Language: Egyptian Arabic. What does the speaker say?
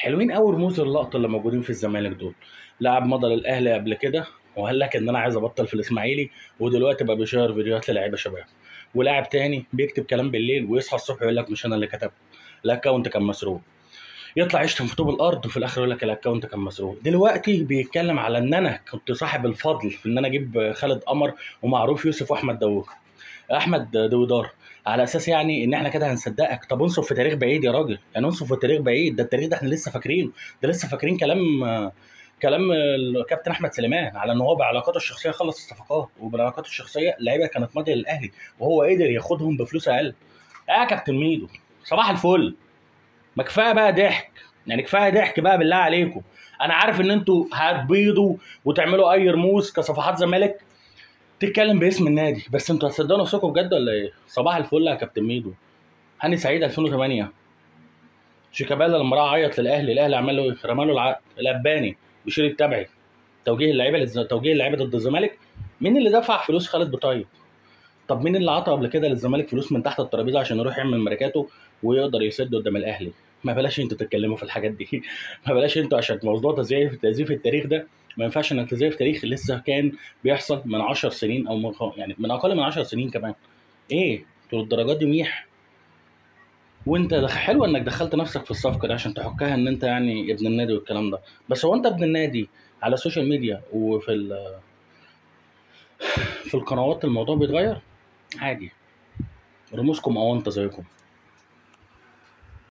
حلوين قوي رموز اللقطه اللي موجودين في الزمالك دول لاعب مضى للاهلي قبل كده وقال لك ان انا عايز ابطل في الاسماعيلي ودلوقتي بقى بيشير فيديوهات للاعيبه شباب ولاعب تاني بيكتب كلام بالليل ويصحى الصبح يقول لك مش انا اللي كتبت الاكونت كان مسروق يطلع يشتم في طوب الارض وفي الاخر يقول لك الاكونت كان مسروق دلوقتي بيتكلم على ان انا كنت صاحب الفضل في ان انا اجيب خالد قمر ومعروف يوسف واحمد داوود احمد دويدار على اساس يعني ان احنا كده هنصدقك طب انصف في تاريخ بعيد يا راجل يعني انصف في تاريخ بعيد ده التاريخ ده احنا لسه فاكرينه ده لسه فاكرين كلام كلام الكابتن احمد سليمان على ان هو بعلاقاته الشخصيه خلص الصفقات وبعلاقاته الشخصيه اللعيبه كانت ماضيه للاهلي وهو قدر ياخدهم بفلوس اقل يا كابتن ميدو صباح الفل ما كفايه بقى ضحك يعني كفايه ضحك بقى بالله عليكم انا عارف ان انتوا هتبيضوا وتعملوا اي رموز كصفحات زمالك تتكلم باسم النادي بس انتوا هتصدقوا نفسكم بجد ولا ايه؟ صباح الفل يا كابتن ميدو هاني سعيد 2008 شيكابالا لما راح عيط للاهلي الاهلي عمل له ايه؟ رمى له العقد الاباني بشير التبعي توجيه اللعيبه للز... توجيه اللعيبه ضد الزمالك مين اللي دفع فلوس خالد بطيب؟ طب مين اللي عطى قبل كده للزمالك فلوس من تحت الترابيزه عشان يروح يعمل ماركاته ويقدر يسد قدام الاهلي؟ ما بلاش انتوا تتكلموا في الحاجات دي ما بلاش انتوا عشان موضوع تزييف تزييف التاريخ ده ما ينفعش انك تزيف تاريخ لسه كان بيحصل من 10 سنين او من يعني من اقل من 10 سنين كمان ايه انتوا الدرجات دي ميح وانت دخ... حلو انك دخلت نفسك في الصفقه دي عشان تحكها ان انت يعني ابن النادي والكلام ده بس هو انت ابن النادي على السوشيال ميديا وفي ال... في القنوات الموضوع بيتغير عادي رموزكم اونطه زيكم